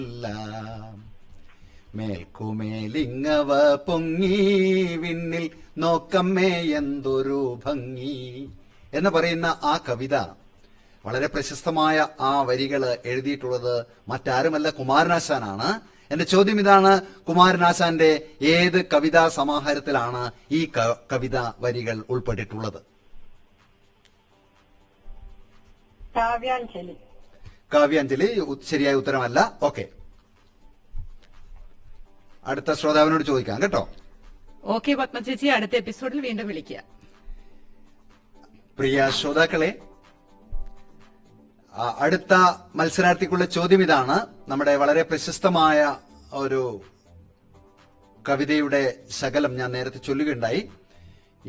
മേൽക്കുമേലിങ്ങവ പൊങ്ങി വിണ്ണിൽ നോക്കമ്മേ എന്തൊരു ഭംഗി എന്ന് പറയുന്ന ആ കവിത വളരെ പ്രശസ്തമായ ആ വരികൾ എഴുതിയിട്ടുള്ളത് മറ്റാരുമല്ല കുമാരനാശാനാണ് എന്റെ ചോദ്യം ഇതാണ് കുമാരനാശാന്റെ ഏത് കവിതാ സമാഹാരത്തിലാണ് ഈ ക- കവിത വരികൾ ഉൾപ്പെട്ടിട്ടുള്ളത് കാവ്യാഞ്ജലി കാവ്യാഞ്ജലി ഉ- ശരിയായ ഉത്തരമല്ല ഓക്കെ അടുത്ത ശ്രോതാവിനോട് ചോദിക്കാം കേട്ടോ ഓക്കെ പത്മ ചേച്ചി അടുത്ത എപ്പിസോഡിൽ വീണ്ടും വിളിക്കുക പ്രിയ ശ്രോതാക്കളെ ആ, അടുത്ത മത്സരാർത്ഥിക്കുള്ള ചോദ്യം ഇതാണ് നമ്മുടെ വളരെ പ്രശസ്തമായ ഒരു കവിതയുടെ ശകലം ഞാൻ നേരത്തെ ചൊല്ലുകയുണ്ടായി